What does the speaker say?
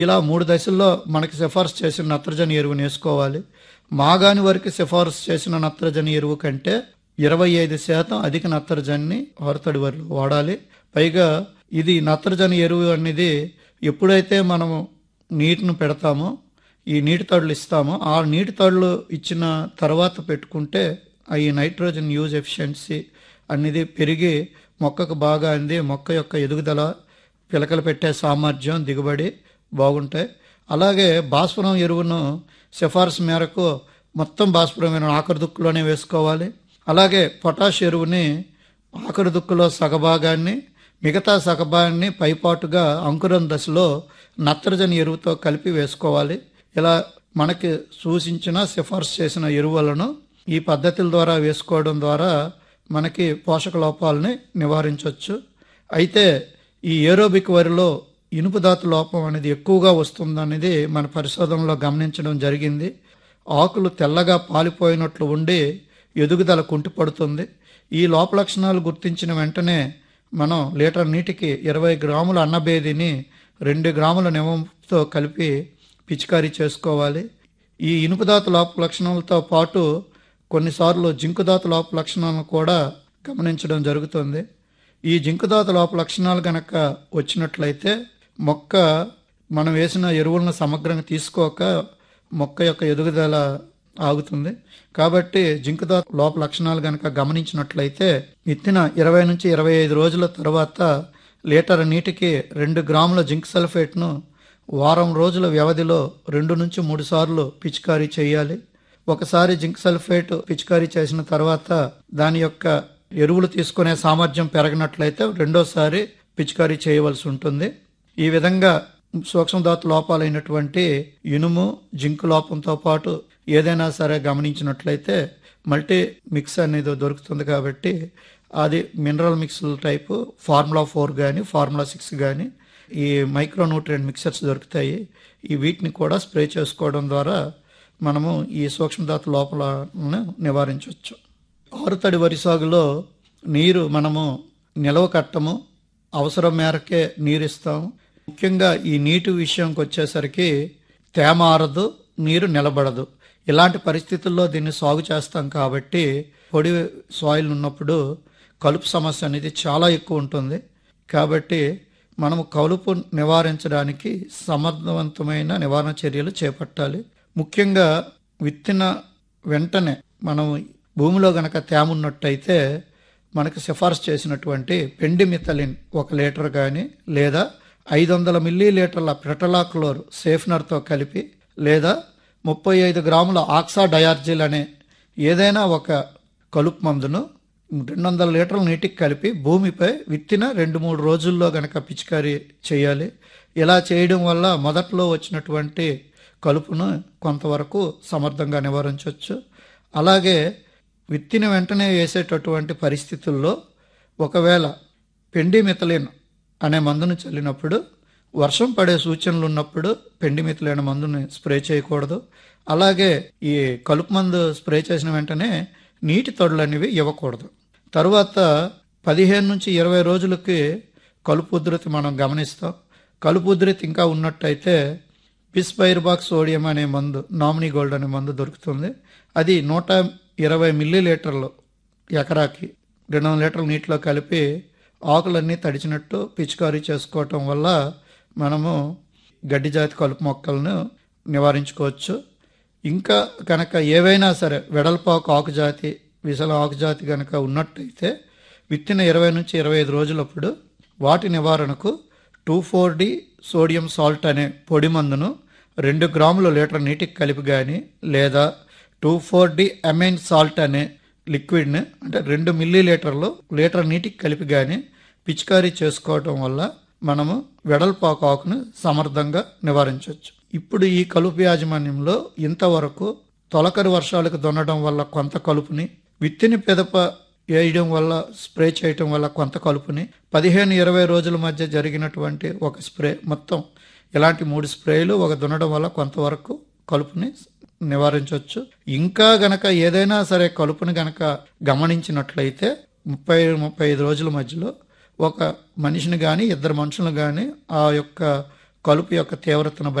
ఇలా మూడు దశల్లో మనకి సిఫార్సు చేసిన నత్రజని ఎరువుని వేసుకోవాలి మాగాని వరకు సిఫారసు చేసిన నత్రజని ఎరువు కంటే ఇరవై ఐదు శాతం అధిక నత్రజనిని హోరతడి వరిలో వాడాలి పైగా ఇది నత్రజని ఎరువు అనేది ఎప్పుడైతే మనము నీటిని పెడతామో ఈ నీటి తడులు ఇస్తామో ఆ నీటి తడులు ఇచ్చిన తర్వాత పెట్టుకుంటే ఆ ఈ నైట్రోజన్ యూజ్ ఎఫిషియన్సీ అనేది పెరిగి మొక్కకు బాగా అంది మొక్క యొక్క ఎదుగుదల పిలకలు పెట్టే సామర్థ్యం దిగుబడి బాగుంటాయి అలాగే భాస్వరం ఎరువును సిఫార్సు మేరకు మొత్తం భాస్వరం ఎరువును ఆఖరి దుక్కులోనే వేసుకోవాలి అలాగే పొటాష్ ఎరువుని ఆఖరి దుక్కులో సగభాగాన్ని మిగతా సగభాగాన్ని పైపాటుగా అంకురం దశలో నత్రజని ఎరువుతో కలిపి వేసుకోవాలి ఇలా మనకి సూచించిన సిఫార్సు చేసిన ఎరువులను ఈ పద్ధతుల ద్వారా వేసుకోవడం ద్వారా మనకి పోషక లోపాలని నివారించవచ్చు అయితే ఈ ఏరోబిక్ వరిలో ఇనుపు ధాతు లోపం అనేది ఎక్కువగా వస్తుందనేది మన పరిశోధనలో గమనించడం జరిగింది ఆకులు తెల్లగా పాలిపోయినట్లు ఉండి ఎదుగుదల కుంటిపడుతుంది ఈ లోప లక్షణాలు గుర్తించిన వెంటనే మనం లీటర్ నీటికి ఇరవై గ్రాముల అన్నబేదిని రెండు గ్రాముల నిమంతో కలిపి పిచికారీ చేసుకోవాలి ఈ ఇనుపు ధాతు లోప లక్షణాలతో పాటు కొన్నిసార్లు జింకు ధాతు లోప లక్షణాలను కూడా గమనించడం జరుగుతుంది ఈ జింకు ధాతు లోప లక్షణాలు గనక వచ్చినట్లయితే మొక్క మనం వేసిన ఎరువులను సమగ్రంగా తీసుకోక మొక్క యొక్క ఎదుగుదల ఆగుతుంది కాబట్టి జింకు ధాతు లోప లక్షణాలు గనక గమనించినట్లయితే విత్తిన ఇరవై నుంచి ఇరవై ఐదు రోజుల తర్వాత లీటర్ నీటికి రెండు గ్రాముల జింక్ సల్ఫేట్ను వారం రోజుల వ్యవధిలో రెండు నుంచి మూడు సార్లు పిచికారీ చేయాలి ఒకసారి జింక్ సల్ఫేట్ పిచికారీ చేసిన తర్వాత దాని యొక్క ఎరువులు తీసుకునే సామర్థ్యం పెరగనట్లయితే రెండోసారి పిచికారీ చేయవలసి ఉంటుంది ఈ విధంగా సూక్ష్మధాతు లోపాలైనటువంటి ఇనుము జింకు లోపంతో పాటు ఏదైనా సరే గమనించినట్లయితే మల్టీ మిక్స్ అనేది దొరుకుతుంది కాబట్టి అది mineral mix type formula four కానీ ఫార్ములా సిక్స్ కానీ ఈ మైక్రో న్యూట్రియంట్ మిక్సర్స్ దొరుకుతాయి ఈ వీటిని కూడా స్ప్రే చేసుకోవడం ద్వారా మనము ఈ సూక్ష్మధాతు లోపలను నివారించవచ్చు ఆరుతడి వరి సాగులో నీరు మనము నిలవ కట్టము అవసరం మేరకే నీరు ఇస్తాము ముఖ్యంగా ఈ నీటి విషయంకి వచ్చేసరికి తేమ ఆరదు నీరు నిలబడదు ఇలాంటి పరిస్థితుల్లో దీన్ని సాగు చేస్తాం కాబట్టి పొడి సాయిల్ ఉన్నప్పుడు కలుపు సమస్య అనేది చాలా ఎక్కువ ఉంటుంది కాబట్టి మనము కలుపు నివారించడానికి సమర్థవంతమైన నివారణ చర్యలు చేపట్టాలి ముఖ్యంగా విత్తిన వెంటనే మనం భూమిలో గనక తేమ ఉన్నట్టయితే మనకు సిఫార్సు చేసినటువంటి పెండిమిథలిన్ ఒక లీటర్ కానీ లేదా ఐదు వందల మిల్లీ లీటర్ల ప్రెటలాక్లోర్ సేఫ్నర్తో కలిపి లేదా ముప్పై ఐదు గ్రాముల ఆక్సా డయార్జిల్ అనే ఏదైనా ఒక కలుపు మందును రెండు వందల లీటర్ల నీటికి కలిపి భూమిపై విత్తిన రెండు మూడు రోజుల్లో గనక పిచికారీ చేయాలి ఇలా చేయడం వల్ల మొదట్లో వచ్చినటువంటి కలుపును కొంతవరకు సమర్థంగా నివారించవచ్చు అలాగే విత్తిన వెంటనే వేసేటటువంటి పరిస్థితుల్లో ఒకవేళ పెండిమిథలిన్ అనే మందును చల్లినప్పుడు వర్షం పడే సూచనలు ఉన్నప్పుడు పెండిమిథలిన్ మందుని స్ప్రే చేయకూడదు అలాగే ఈ కలుపు మందు స్ప్రే చేసిన వెంటనే నీటి తొడులు అనేవి ఇవ్వకూడదు తరువాత పదిహేను నుంచి ఇరవై రోజులకి కలుపు ఉధృతి మనం గమనిస్తాం కలుపు ఉధృతి ఇంకా ఉన్నట్టయితే పిస్పైర్బాక్ సోడియం అనే మందు నామినీ గోల్డ్ అనే మందు దొరుకుతుంది అది నూట ఇరవై మిల్లీ లీటర్లు ఎకరాకి రెండు వందల లీటర్ల నీటిలో కలిపి ఆకులన్నీ తడిచినట్టు పిచికారీ చేసుకోవటం వల్ల మనము గడ్డి జాతి కలుపు మొక్కలను నివారించుకోవచ్చు ఇంకా కనుక ఏవైనా సరే వెడల్పాకు ఆకు జాతి విసల ఆకు జాతి కనుక ఉన్నట్టయితే విత్తిన ఇరవై నుంచి ఇరవై ఐదు రోజులప్పుడు వాటి నివారణకు two four D sodium salt అనే పొడి మందును రెండు గ్రాముల లీటర్ నీటికి కలిపి కానీ లేదా two four D amine salt అనే లిక్విడ్ని అంటే రెండు మిల్లీ లీటర్లు లీటర్ నీటికి కలిపి కానీ పిచికారీ చేసుకోవటం వల్ల మనము వెడల్పాకు ఆకును సమర్థంగా నివారించవచ్చు ఇప్పుడు ఈ కలుపు యాజమాన్యంలో ఇంతవరకు తొలకరి వర్షాలకు దున్నడం వల్ల కొంత కలుపుని విత్తిని పెదప వేయడం వల్ల స్ప్రే చేయటం వల్ల కొంత కలుపుని పదిహేను ఇరవై రోజుల మధ్య జరిగినటువంటి ఒక స్ప్రే మొత్తం ఇలాంటి మూడు స్ప్రేలు ఒక దున్నడం వల్ల కొంతవరకు కలుపుని నివారించవచ్చు ఇంకా గనక ఏదైనా సరే కలుపుని గనక గమనించినట్లయితే ముప్పై ముప్పై ఐదు రోజుల మధ్యలో ఒక మనిషిని కానీ ఇద్దరు మనుషులను కానీ ఆ యొక్క కలుపు యొక్క తీవ్రతను